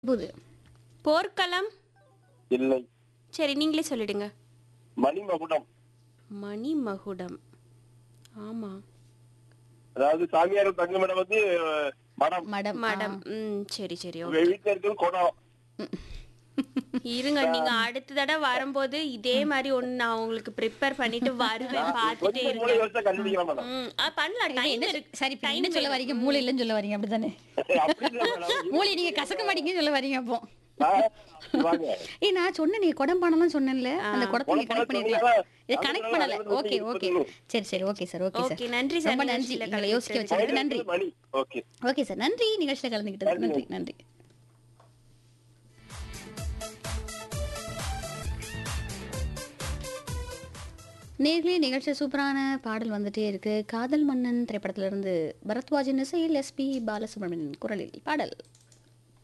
புது போர்க்களம் இல்லை சரி நீங்களே சொல்லிடுங்க மணிமகுடம் மணிமகுடம் ஆமா அதாவது சாமியார் தங்குமிடம் வந்து மடம் மடம் மடம் ம் சரி சரி உங்க ஓகே வீட்டுல இருக்கிற குடம் இருங்க நீங்க அடுத்த தடவை வரும்போது இதே மாதிரி ஒண்ணு நான் உங்களுக்கு ப்ரிப்பேர் பண்ணிட்டு வருவேன் பார்த்துட்டே கொஞ்சம் மூளை இருங்க யோசிச்சா கண்டுபிடிக்கலாம் மேடம் ம் ஆ, பண்ணலாம் டைம் என்ன இருக்கு சரி இப்ப Time என்ன சொல்ல வேணும். வரீங்க மூளை இல்லைன்னு சொல்ல வரீங்க அப்படிதானே அப்படி இல்லை மேடம் மூளை நீங்க கசக்க மாட்டீங்கன்னு சொல்ல வரீங்க அப்போ ஆ, வாங்க ஏய் நான் சொன்னேன் நீ குடம் பண்ணலாம் சொன்னேன்ல அந்த குடத்தை நீங்க கனெக்ட் பண்ணிருக்கலாம் இதை கனெக்ட் பண்ணல ஓகே ஓகே சரி சரி okay sir okay Okay, sir நன்றி சார் ரொம்ப நன்றி நிகழ்ச்சியில எங்களை யோசிக்க கலந்துக்கிட்டதுக்கு. வச்சதுக்கு நன்றி மணி ஓகே ஓகே சார் நன்றி நிகழ்ச்சியில் கலந்துக்கிட்டது நன்றி நன்றி நேர்களே நிகழ்ச்சி சூப்பரான பாடல் வந்துட்டே இருக்கு காதல் மன்னன் திரைப்படத்திலிருந்து பரத்வாஜின் இசையில் எஸ்பி பாலசுப்ரமணியன் குரலில் பாடல்